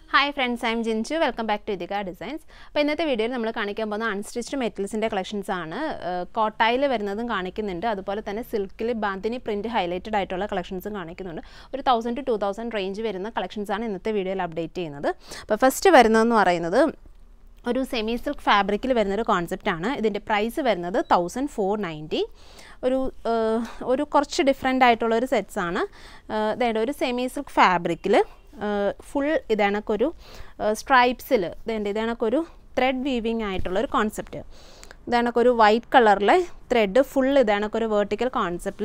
hi friends I'm Jinchu welcome back to Ithika designs അപ്പോൾ ഇന്നത്തെ വീഡിയോയിൽ നമ്മൾ കാണിക്കാൻ പോകുന്ന അൺസ്റ്റിച്ച്ഡ് മെറ്റൽസിൻ്റെ കളക്ഷൻസ് ആണ് കോട്ടായിൽ വരുന്നതും കാണിക്കുന്നുണ്ട് അതുപോലെ തന്നെ സിൽക്കിൽ ബാന്തിനി പ്രിൻറ്റ് ഹൈലൈറ്റഡ് ആയിട്ടുള്ള കളക്ഷൻസും കാണിക്കുന്നുണ്ട് ഒരു thousand to two thousand range വരുന്ന കളക്ഷൻസ് ആണ് ഇന്നത്തെ വീഡിയോയിൽ അപ്ഡേറ്റ് ചെയ്യുന്നത് അപ്പോൾ ഫസ്റ്റ് വരുന്നതെന്ന് പറയുന്നത് ഒരു സെമി സിൽക്ക് ഫാബ്രിക്കിൽ വരുന്നൊരു കോൺസെപ്റ്റാണ് ഇതിൻ്റെ പ്രൈസ് വരുന്നത് തൗസൻഡ് ഫോർ നയൻറ്റി ഒരു ഏഹ്, ഒരു കുറച്ച് ഡിഫറെൻ്റ് ആയിട്ടുള്ള ഒരു സെറ്റ്സ് ആണ് അതായത് ഒരു സെമി സിൽക്ക് ഫാബ്രിക്കിൽ ഫുൾ ഇതണക്കൊരു സ്ട്രൈപ്സിൽ ഇതേണ്ട ഇതണക്കൊരു ത്രെഡ് വീവിങ് ആയിട്ടുള്ള ഒരു കോൺസെപ്റ്റ് ഇതണക്കൊരു വൈറ്റ് കളറിലെ ത്രെഡ് ഫുൾ ഇതണക്കൊരു വേർട്ടിക്കൽ കോൺസെപ്റ്റിൽ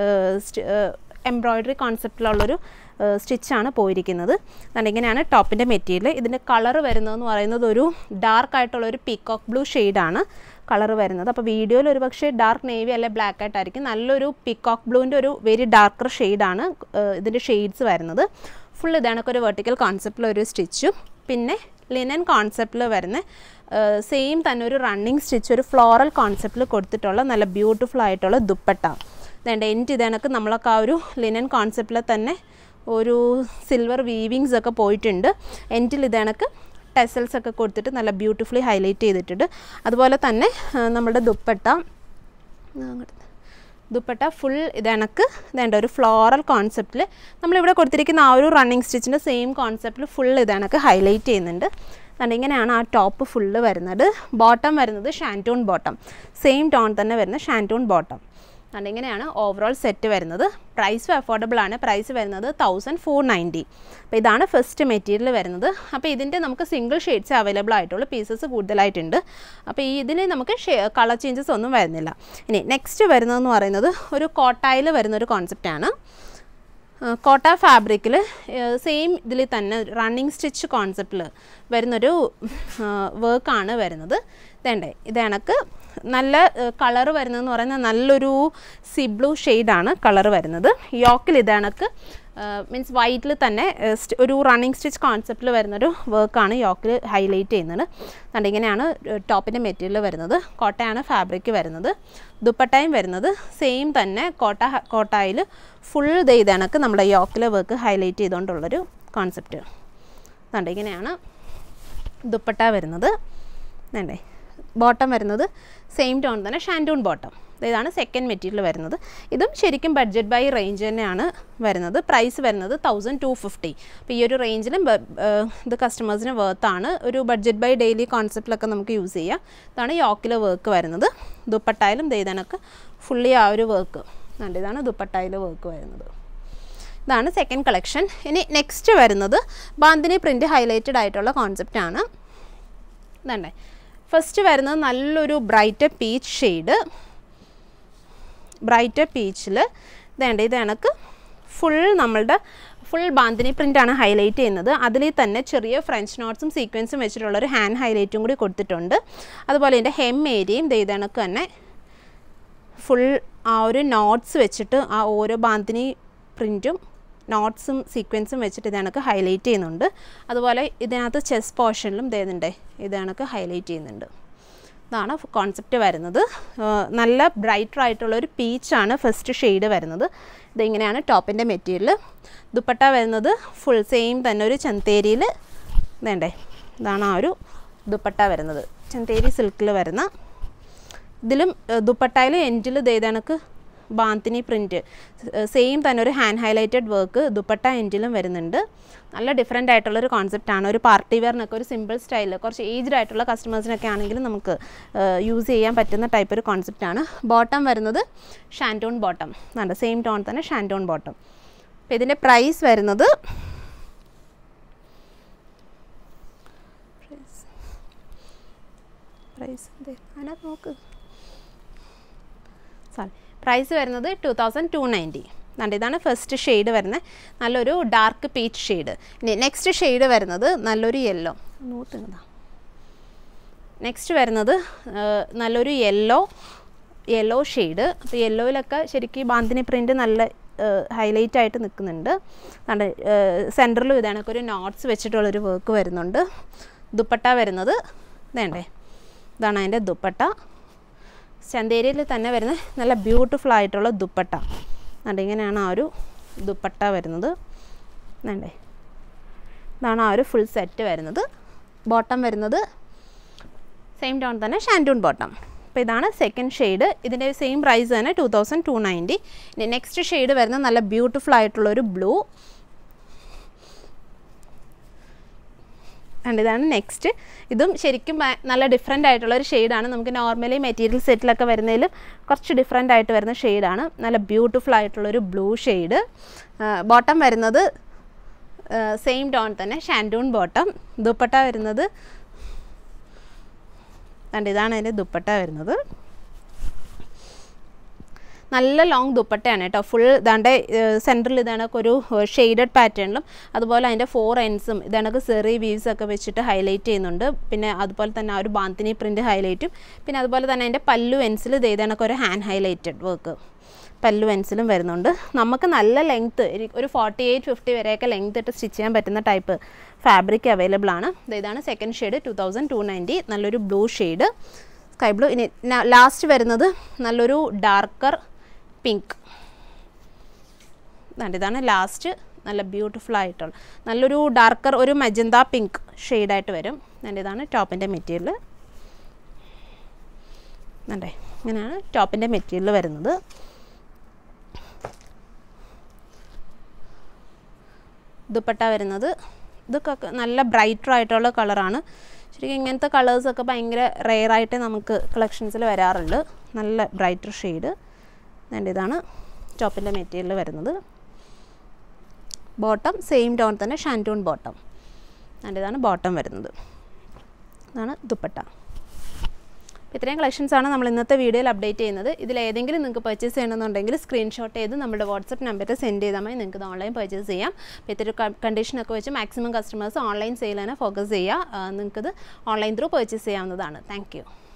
എംബ്രോയ്ഡറി കോൺസെപ്റ്റിലുള്ളൊരു സ്റ്റിച്ചാണ് പോയിരിക്കുന്നത് അതുകൊണ്ട് ഇങ്ങനെയാണ് ടോപ്പിൻ്റെ മെറ്റീരിയൽ ഇതിൻ്റെ കളർ വരുന്നതെന്ന് പറയുന്നത് ഒരു ഡാർക്ക് ആയിട്ടുള്ള ഒരു പീക്കോക്ക് ബ്ലൂ ഷെയ്ഡാണ് കളർ വരുന്നത് അപ്പോൾ വീഡിയോയിൽ ഒരു പക്ഷേ ഡാർക്ക് നേവി അല്ലെ ബ്ലാക്ക് ആയിട്ടായിരിക്കും നല്ലൊരു പീക്കോക്ക് ബ്ലൂവിൻ്റെ ഒരു വെരി ഡാർക്കർ ഷെയ്ഡാണ് ഇതിൻ്റെ ഷെയ്ഡ്സ് വരുന്നത് ഫുൾ ഇതാണൊക്കെ ഒരു വെർട്ടിക്കൽ കോൺസെപ്റ്റിലൊരു സ്റ്റിച്ചും പിന്നെ ലിനൻ കോൺസെപ്റ്റിൽ വരുന്ന സെയിം തന്നെ ഒരു റണ്ണിങ് സ്റ്റിച്ച് ഒരു ഫ്ലോറൽ കോൺസെപ്റ്റിൽ കൊടുത്തിട്ടുള്ള നല്ല ബ്യൂട്ടിഫുൾ ആയിട്ടുള്ള ദുപ്പട്ട വേണ്ട എൻ്റെ ഇതണക്ക് നമ്മളൊക്കെ ആ ഒരു ലിനൻ കോൺസെപ്റ്റിൽ തന്നെ ഒരു സിൽവർ വീവിങ്സ് ഒക്കെ പോയിട്ടുണ്ട് എൻറ്റിൽ ഇതണക്ക് ടെസൽസ് ഒക്കെ കൊടുത്തിട്ട് നല്ല ബ്യൂട്ടിഫുള്ളി ഹൈലൈറ്റ് ചെയ്തിട്ടുണ്ട് അതുപോലെ തന്നെ ആ, നമ്മുടെ ദുപ്പട്ട അങ്ങോട്ട് ദുപ്പട്ട ഫുൾ ഇതണക്ക് ഇതേണ്ട ഒരു ഫ്ലോറൽ കോൺസെപ്റ്റിൽ നമ്മളിവിടെ കൊടുത്തിരിക്കുന്ന ആ ഒരു റണ്ണിങ് സ്റ്റിച്ചിൻ്റെ സെയിം കോൺസെപ്റ്റിൽ ഫുൾ ഇതണക്ക് ഹൈലൈറ്റ് ചെയ്യുന്നുണ്ട് അതുകൊണ്ട് ഇങ്ങനെയാണ് ആ ടോപ്പ് ഫുള്ള് വരുന്നത് ബോട്ടം വരുന്നത് ഷാൻറ്റൂൺ ബോട്ടം സെയിം ടോൺ തന്നെ വരുന്ന ഷാൻറ്റൂൺ ബോട്ടം അതുകൊണ്ട് ഇങ്ങനെയാണ് ഓവറോൾ സെറ്റ് വരുന്നത് പ്രൈസും അഫോർഡബിൾ ആണ് പ്രൈസ് വരുന്നത് തൗസൻഡ് ഫോർ നയൻറ്റി അപ്പോൾ ഇതാണ് ഫസ്റ്റ് മെറ്റീരിയൽ വരുന്നത് അപ്പോൾ ഇതിൻ്റെ നമുക്ക് സിംഗിൾ ഷെയ്ഡ്സ് അവൈലബിൾ ആയിട്ടുള്ളൂ പീസസ് കൂടുതലായിട്ടുണ്ട് അപ്പോൾ ഈ ഇതിന് നമുക്ക് കളർ ചേഞ്ചസ് ഒന്നും വരുന്നില്ല ഇനി നെക്സ്റ്റ് വരുന്നതെന്ന് പറയുന്നത് ഒരു കോട്ടായിൽ വരുന്നൊരു കോൺസെപ്റ്റാണ് കോട്ട ഫാബ്രിക്കിൽ സെയിം ഇതിൽ തന്നെ റണ്ണിങ് സ്റ്റിച്ച് കോൺസെപ്റ്റിൽ വരുന്നൊരു വർക്കാണ് വരുന്നത് ഇതേണ്ടേ ഇതണക്ക് നല്ല കളർ വരുന്നതെന്ന് പറയുന്നത് നല്ലൊരു സി ബ്ലൂ ഷെയ്ഡാണ് കളർ വരുന്നത് യോക്കിൽ ഇതണക്ക് മീൻസ് വൈറ്റിൽ തന്നെ ഏഹ്, സ്റ്റ്- ഒരു റണ്ണിങ് സ്റ്റിച്ച് കോൺസെപ്റ്റിൽ വരുന്നൊരു വർക്കാണ് യോക്കിൽ ഹൈലൈറ്റ് ചെയ്യുന്നത് അതുകൊണ്ട് ഇങ്ങനെയാണ് ടോപ്പിൻ്റെ മെറ്റീരിയൽ വരുന്നത് കോട്ടയാണ് ഫാബ്രിക് വരുന്നത് ദുപ്പട്ടയും വരുന്നത് സെയിം തന്നെ കോട്ട കോട്ടായിൽ ഫുൾ ഇത് ഇതണക്ക് നമ്മുടെ യോക്കിലെ വർക്ക് ഹൈലൈറ്റ് ചെയ്തുകൊണ്ടുള്ളൊരു കോൺസെപ്റ്റ് അതുകൊണ്ട് ഇങ്ങനെയാണ് ദുപ്പട്ട വരുന്നത് വേണ്ടേ ബോട്ടം വരുന്നത് സെയിം ടോൺ തന്നെ ഷാൻറ്റൂൺ ബോട്ടം ഇതാണ് സെക്കൻഡ് മെറ്റീരിയൽ വരുന്നത് ഇതും ശരിക്കും ബഡ്ജറ്റ് ബൈ റേഞ്ച് തന്നെയാണ് വരുന്നത് പ്രൈസ് വരുന്നത് തൗസൻഡ് ടു ഫിഫ്റ്റി അപ്പോൾ ഈ ഒരു റേഞ്ചിലും ബ- ഏഹ് ഇത് കസ്റ്റമേഴ്സിന് വേർത്താണ് ഒരു ബഡ്ജറ്റ് ബൈ ഡെയിലി കോൺസെപ്റ്റിലൊക്കെ നമുക്ക് യൂസ് ചെയ്യാം ഇതാണ് യോക്കിലെ വർക്ക് വരുന്നത് ദുപ്പട്ടായാലും ദൈതനൊക്കെ ഫുള്ളി ആ ഒരു വർക്ക് കണ്ട് ഇതാണ് ദുപ്പട്ടായിലെ വർക്ക് വരുന്നത് ഇതാണ് സെക്കൻഡ് കളക്ഷൻ ഇനി നെക്സ്റ്റ് വരുന്നത് ബാന്തിനി പ്രിൻ്റ് ഹൈലൈറ്റഡ് ആയിട്ടുള്ള കോൺസെപ്റ്റാണ് ഇതണ്ടേ ഫസ്റ്റ് വരുന്നത് നല്ലൊരു ബ്രൈറ്റ് പീച്ച് ഷെയ്ഡ് ബ്രൈറ്റ് പീച്ചിൽ ഇതേണ്ട ഇത് കണക്ക് ഫുൾ നമ്മളുടെ ഫുൾ ബാന്തിനി പ്രിൻ്റാണ് ഹൈലൈറ്റ് ചെയ്യുന്നത് അതിൽ തന്നെ ചെറിയ ഫ്രഞ്ച് നോട്ട്സും സീക്വൻസും വെച്ചിട്ടുള്ള ഒരു ഹാൻഡ് ഹൈലൈറ്റും കൂടി കൊടുത്തിട്ടുണ്ട് അതുപോലെ ഇതിൻ്റെ ഹെം ഏരിയയും ദേ ഇത് കണക്ക് തന്നെ ഫുൾ ആ ഒരു നോട്ട്സ് വെച്ചിട്ട് ആ ഓരോ ബാന്തിനി പ്രിൻറ്റും നോട്ട്സും സീക്വൻസും വെച്ചിട്ട് ഇത് കണക്ക് ഹൈലൈറ്റ് ചെയ്യുന്നുണ്ട് അതുപോലെ ഇതിനകത്ത് ചെസ് പോർഷനിലും ഇതേതുണ്ടേ ഇത് കണക്ക് ഹൈലൈറ്റ് ചെയ്യുന്നുണ്ട് ഇതാണ് കോൺസെപ്റ്റ് വരുന്നത് ആ, നല്ല ബ്രൈറ്റർ ആയിട്ടുള്ള ഒരു പീച്ചാണ് ഫസ്റ്റ് ഷെയ്ഡ് വരുന്നത് ഇതിങ്ങനെയാണ് ടോപ്പിൻ്റെ മെറ്റീരിയൽ ദുപ്പട്ട വരുന്നത് ഫുൾ സെയിം തന്നെ ഒരു ചന്തേരിയിൽ വേണ്ടേ ഇതാണ് ആ ഒരു ദുപ്പട്ട വരുന്നത് ചന്തേരി സിൽക്കിൽ വരുന്ന ഇതിലും ദുപ്പട്ടയിലും എൻഡിൽ ഇതേതണക്ക് ബാന്തിനി പ്രിൻറ്റ് സെയിം തന്നെ ഒരു ഹാൻഡ് ഹൈലൈറ്റഡ് വർക്ക് ദുപ്പട്ട എൻഡിലും വരുന്നുണ്ട് നല്ല ഡിഫറെൻ്റ് ആയിട്ടുള്ളൊരു കോൺസെപ്റ്റാണ് ഒരു പാർട്ടി വെയറിനൊക്കെ ഒരു സിമ്പിൾ സ്റ്റൈൽ കുറച്ച് ഏജ്ഡ് ആയിട്ടുള്ള കസ്റ്റമേഴ്സിനൊക്കെ ആണെങ്കിലും നമുക്ക് യൂസ് ചെയ്യാൻ പറ്റുന്ന ടൈപ്പ് ഒരു കോൺസെപ്റ്റാണ് ബോട്ടം വരുന്നത് ഷാൻറ്റോൺ ബോട്ടം ഉണ്ട് സെയിം ടോൺ തന്നെ ഷാൻറ്റോൺ ബോട്ടം അപ്പോൾ ഇതിൻ്റെ പ്രൈസ് വരുന്നത് പ്രൈസ് അതിനകത്ത് നോക്ക് സോറി പ്രൈസ് വരുന്നത് ടു തൗസൻഡ് ടു നയൻറ്റി കണ്ട് ഇതാണ് ഫസ്റ്റ് ഷെയ്ഡ് വരുന്നത് നല്ലൊരു ഡാർക്ക് പീച്ച് ഷെയ്ഡ് ഇനി നെക്സ്റ്റ് ഷെയ്ഡ് വരുന്നത് നല്ലൊരു യെല്ലോ നൂറ്റുന്നതാ നെക്സ്റ്റ് വരുന്നത് ആ, നല്ലൊരു യെല്ലോ യെല്ലോ ഷെയ്ഡ് അപ്പോൾ യെല്ലോയിലൊക്കെ ശരിക്കും ബാന്തിനി പ്രിൻറ്റ് നല്ല ഹൈലൈറ്റ് ആയിട്ട് നിൽക്കുന്നുണ്ട് കണ്ട് സെൻറ്ററിലും ഇതാണൊക്കെ ഒരു നോട്ട്സ് വെച്ചിട്ടുള്ളൊരു വർക്ക് വരുന്നുണ്ട് ദുപ്പട്ട വരുന്നത് വേണ്ടേ ഇതാണ് അതിൻ്റെ ദുപ്പട്ട ചന്തേരിയിൽ തന്നെ വരുന്ന നല്ല ബ്യൂട്ടിഫുൾ ആയിട്ടുള്ള ദുപ്പട്ട അതുകൊണ്ട് ഇങ്ങനെയാണ് ആ ഒരു ദുപ്പട്ട വരുന്നത് വേണ്ടേ ഇതാണ് ആ ഒരു ഫുൾ സെറ്റ് വരുന്നത് ബോട്ടം വരുന്നത് സെയിം ടോൺ തന്നെ ഷാൻറ്റൂൺ ബോട്ടം അപ്പോൾ ഇതാണ് സെക്കൻഡ് ഷെയ്ഡ് ഇതിൻ്റെ സെയിം പ്രൈസ് തന്നെ ടു തൗസൻഡ് ടു നയൻറ്റി ഇനി നെക്സ്റ്റ് ഷെയ്ഡ് വരുന്നത് നല്ല ബ്യൂട്ടിഫുൾ ആയിട്ടുള്ളൊരു ബ്ലൂ ആൻഡ് ഇതാണ് നെക്സ്റ്റ് ഇതും ശരിക്കും ഭയ- നല്ല ഡിഫറെൻ്റ് ആയിട്ടുള്ള ഒരു ഷെയ്ഡാണ് നമുക്ക് നോർമലി മെറ്റീരിയൽ സെറ്റിലൊക്കെ വരുന്നതിൽ കുറച്ച് ഡിഫറെൻ്റ് ആയിട്ട് വരുന്ന ഷെയ്ഡാണ് നല്ല ബ്യൂട്ടിഫുൾ ആയിട്ടുള്ളൊരു ബ്ലൂ ഷെയ്ഡ് ബോട്ടം വരുന്നത് സെയിം ടോൺ തന്നെ ഷാൻഡൂൺ ബോട്ടം ദുപ്പട്ട വരുന്നത് കണ്ട് ഇതാണ് അതിൻ്റെ ദുപ്പട്ട വരുന്നത് നല്ല ലോങ് ദുപ്പട്ടയാണ് കേട്ടോ ഫുൾ ഇതാണ്ട് സെൻറ്ററിൽ ഇതണക്ക് ഒരു ഷെയ്ഡഡ് പാറ്റേണിലും അതുപോലെ അതിൻ്റെ ഫോർ എൻഡ്സും ഇതണക്ക് സെറി വീവ്സ് ഒക്കെ വെച്ചിട്ട് ഹൈലൈറ്റ് ചെയ്യുന്നുണ്ട് പിന്നെ അതുപോലെ തന്നെ ആ ഒരു ബാന്തിനി പ്രിൻറ്റ് ഹൈലൈറ്റും പിന്നെ അതുപോലെ തന്നെ അതിൻ്റെ പല്ലു എൻസിൽ ഇത് ഇതണക്ക് ഒരു ഹാൻഡ് ഹൈലൈറ്റഡ് വർക്ക് പല്ലു എൻസിലും വരുന്നുണ്ട് നമുക്ക് നല്ല ലെങ്ത്ത് ഒരു ഫോർട്ടി എയ്റ്റ് ഫിഫ്റ്റി വരെയൊക്കെ ലെങ്ത് ഇട്ട് സ്റ്റിച്ച് ചെയ്യാൻ പറ്റുന്ന ടൈപ്പ് ഫാബ്രിക് അവൈലബിൾ ആണ് ദേ ഇതാണ് second shade two thousand two ninety നല്ലൊരു ബ്ലൂ ഷെയ്ഡ് സ്കൈ ബ്ലൂ ഇനി ലാസ്റ്റ് വരുന്നത് നല്ലൊരു ഡാർക്കർ പിങ്ക് ഇതാണ് ലാസ്റ്റ് നല്ല ബ്യൂട്ടിഫുൾ ആയിട്ടുള്ള നല്ലൊരു ഡാർക്കർ ഒരു മജന്ത പിങ്ക് ഷെയ്ഡായിട്ട് വരും അതിൻ്റെ ഇതാണ് ടോപ്പിൻ്റെ മെറ്റീരിയൽ അതെ ഇങ്ങനെയാണ് ടോപ്പിൻ്റെ മെറ്റീരിയൽ വരുന്നത് ദുപ്പട്ട വരുന്നത് ഇതൊക്കെ നല്ല ബ്രൈറ്റർ ആയിട്ടുള്ള കളറാണ് ശരിക്കും ഇങ്ങനത്തെ കളേഴ്സൊക്കെ ഭയങ്കര റെയറായിട്ട് നമുക്ക് കളക്ഷൻസിൽ വരാറുണ്ട് നല്ല ബ്രൈറ്റർ ഷെയ്ഡ് അതിൻ്റെ ഇതാണ് ടോപ്പിൻ്റെ മെറ്റീരിയൽ വരുന്നത് ബോട്ടം സെയിം ടോൺ തന്നെ ഷാൻറ്റൂൺ ബോട്ടം അതിൻ്റെ ഇതാണ് ബോട്ടം വരുന്നത് ഇതാണ് ദുപ്പട്ട അപ്പോൾ ഇത്രയും കളക്ഷൻസ് ആണ് നമ്മൾ ഇന്നത്തെ വീഡിയോയിൽ അപ്ഡേറ്റ് ചെയ്യുന്നത് ഇതിൽ ഏതെങ്കിലും നിങ്ങൾക്ക് പർച്ചേസ് ചെയ്യണമെന്നുണ്ടെങ്കിൽ സ്ക്രീൻഷോട്ട് ചെയ്ത് നമ്മുടെ വാട്സപ്പ് നമ്പറിൽ സെൻഡ് ചെയ്താൽ മതി നിങ്ങൾക്ക് ഇത് ഓൺലൈൻ പർച്ചേസ് ചെയ്യാം അപ്പോൾ ഇത്തിരി കണ്ടീഷനൊക്കെ വെച്ച് മാക്സിമം കസ്റ്റമേഴ്സ് ഓൺലൈൻ സെയിൽ തന്നെ ഫോക്കസ് ചെയ്യുക നിങ്ങൾക്കിത് ഓൺലൈൻ ത്രൂ പർച്ചേസ് ചെയ്യാവുന്നതാണ് താങ്ക്